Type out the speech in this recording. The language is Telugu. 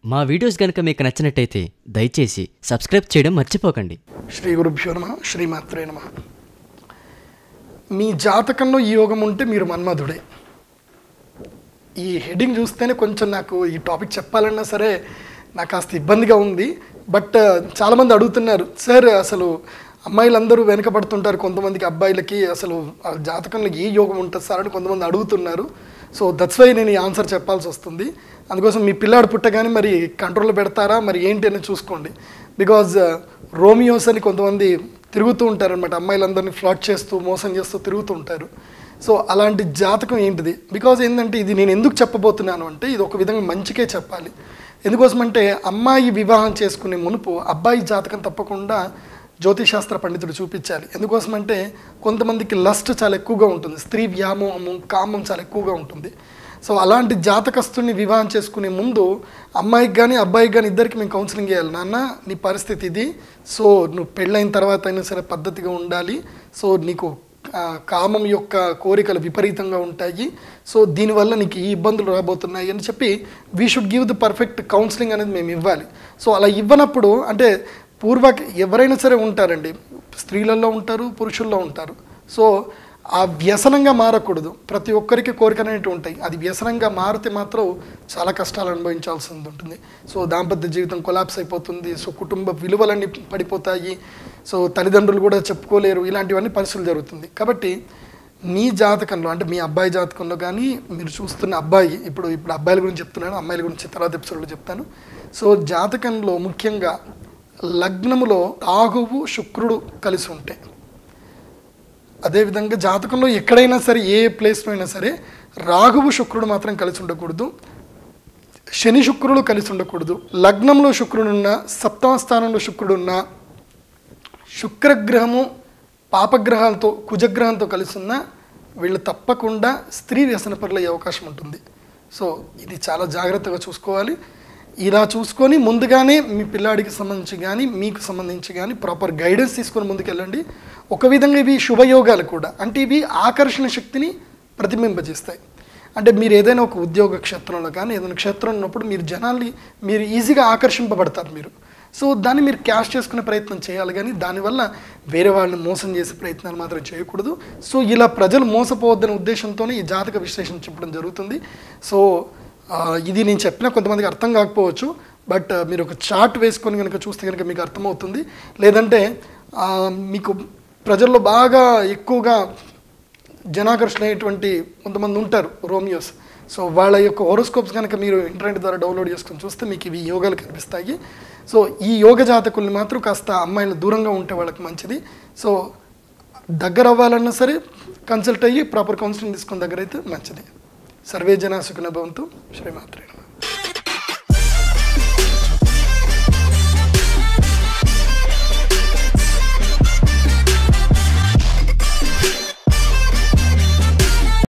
మా వీడియోస్ గనుక మీకు నచ్చినట్టయితే దయచేసి సబ్స్క్రైబ్ చేయడం మర్చిపోకండి శ్రీ గురుభ్యో నమ శ్రీమాత్రే నమ మీ జాతకంలో ఈ యోగం ఉంటే మీరు మన్మధుడే ఈ హెడ్డింగ్ చూస్తేనే కొంచెం నాకు ఈ టాపిక్ చెప్పాలన్నా సరే నాకు కాస్త ఇబ్బందిగా ఉంది బట్ చాలామంది అడుగుతున్నారు సార్ అసలు అమ్మాయిలందరూ వెనకబడుతుంటారు కొంతమందికి అబ్బాయిలకి అసలు ఆ జాతకంలో ఏ యోగం ఉంటుంది సార్ అని కొంతమంది అడుగుతున్నారు సో దట్స్ వై నేను ఈ ఆన్సర్ చెప్పాల్సి వస్తుంది అందుకోసం మీ పిల్లాడు పుట్టగానే మరి కంట్రోల్లో పెడతారా మరి ఏంటి అని చూసుకోండి బికాజ్ రోమియోస్ అని కొంతమంది తిరుగుతూ ఉంటారనమాట అమ్మాయిలందరినీ ఫ్లాట్ చేస్తూ మోసం చేస్తూ తిరుగుతూ ఉంటారు సో అలాంటి జాతకం ఏంటిది బికాజ్ ఏంటంటే ఇది నేను ఎందుకు చెప్పబోతున్నాను అంటే ఇది ఒక విధంగా మంచికే చెప్పాలి ఎందుకోసమంటే అమ్మాయి వివాహం చేసుకునే మునుపు అబ్బాయి జాతకం తప్పకుండా జ్యోతిశాస్త్ర పండితుడు చూపించాలి ఎందుకోసమంటే కొంతమందికి లస్ట్ చాలా ఎక్కువగా ఉంటుంది స్త్రీ వ్యామోహము కామం చాలా ఎక్కువగా ఉంటుంది సో అలాంటి జాతకస్తుని వివాహం చేసుకునే ముందు అమ్మాయికి కానీ అబ్బాయికి కానీ ఇద్దరికి మేము కౌన్సిలింగ్ చేయాలి నాన్న నీ పరిస్థితి ఇది సో నువ్వు పెళ్ళైన తర్వాత అయినా సరే పద్ధతిగా ఉండాలి సో నీకు ఆ, కామం యొక్క కోరికలు విపరీతంగా ఉంటాయి సో దీనివల్ల నీకు ఈ ఇబ్బందులు రాబోతున్నాయి అని చెప్పి we should give the perfect counselling అనేది మేము ఇవ్వాలి సో అలా ఇవ్వనప్పుడు అంటే పూర్వక ఎవరైనా సరే ఉంటారండి స్త్రీలలో ఉంటారు పురుషుల్లో ఉంటారు సో ఆ వ్యసనంగా మారకూడదు ప్రతి ఒక్కరికి కోరికలు అనేవి ఉంటాయి అది వ్యసనంగా మారితే మాత్రం చాలా కష్టాలు అనుభవించాల్సి ఉంటుంది సో దాంపత్య జీవితం కొలాప్స్ అయిపోతుంది సో కుటుంబ విలువలన్నీ పడిపోతాయి సో తల్లిదండ్రులు కూడా చెప్పుకోలేరు ఇలాంటివన్నీ పరిస్థితులు జరుగుతుంది కాబట్టి మీ జాతకంలో అంటే మీ అబ్బాయి జాతకంలో కానీ మీరు చూస్తున్న అబ్బాయి ఇప్పుడు ఇప్పుడు అబ్బాయిల గురించి చెప్తున్నాను అమ్మాయిల గురించి తర్వాత ఎపిసోడ్లో చెప్తాను సో జాతకంలో ముఖ్యంగా లగ్నములో రాహువు శుక్రుడు కలిసి ఉంటాయి అదేవిధంగా జాతకంలో ఎక్కడైనా సరే ఏ ప్లేస్లో అయినా సరే రాహువు శుక్రుడు మాత్రం కలిసి ఉండకూడదు శని శుక్రుడు కలిసి ఉండకూడదు లగ్నంలో శుక్రుడున్న సప్తమ స్థానంలో శుక్రుడున్న శుక్రగ్రహము పాపగ్రహాలతో కుజగ్రహంతో కలిసి ఉన్న వీళ్ళు తప్పకుండా స్త్రీ వ్యసనపరులయ్యే అవకాశం ఉంటుంది సో ఇది చాలా జాగ్రత్తగా చూసుకోవాలి ఇలా చూసుకొని ముందుగానే మీ పిల్లాడికి సంబంధించి కానీ మీకు సంబంధించి కానీ ప్రాపర్ గైడెన్స్ తీసుకొని ముందుకెళ్ళండి ఒక విధంగా ఇవి శుభయోగాలు కూడా అంటే ఇవి ఆకర్షణ శక్తిని ప్రతిబింబజేస్తాయి అంటే మీరు ఏదైనా ఒక ఉద్యోగ క్షేత్రంలో కానీ ఏదైనా క్షేత్రం ఉన్నప్పుడు మీరు జనాల్ని మీరు ఈజీగా ఆకర్షింపబడతారు మీరు సో దాన్ని మీరు క్యాష్ చేసుకునే ప్రయత్నం చేయాలి కానీ దానివల్ల వేరే వాళ్ళని మోసం చేసే ప్రయత్నాలు మాత్రం చేయకూడదు సో ఇలా ప్రజలు మోసపోవద్దనే ఉద్దేశంతోనే ఈ జాతక విశ్లేషణ చెప్పడం జరుగుతుంది సో ఆ, ఇది నేను చెప్పినా కొంతమందికి అర్థం కాకపోవచ్చు బట్ మీరు ఒక చార్ట్ వేసుకొని కనుక చూస్తే కనుక మీకు అర్థమవుతుంది లేదంటే ఆ, మీకు ప్రజల్లో బాగా ఎక్కువగా జనాకర్షణ అయ్యేటువంటి కొంతమంది ఉంటారు రోమియోస్ సో వాళ్ళ యొక్క హోరోస్కోప్స్ కనుక మీరు ఇంటర్నెట్ ద్వారా డౌన్లోడ్ చేసుకొని చూస్తే మీకు ఇవి యోగాలు కనిపిస్తాయి సో ఈ యోగ జాతకుల్ని మాత్రం కాస్త అమ్మాయిలు దూరంగా ఉంటే వాళ్ళకి మంచిది సో దగ్గర అవ్వాలన్నా సరే కన్సల్ట్ అయ్యి ప్రాపర్ కౌన్సిలింగ్ తీసుకున్న దగ్గర అయితే మంచిది సర్వే జన సుఖన భవంతు శ్రీమాత్రే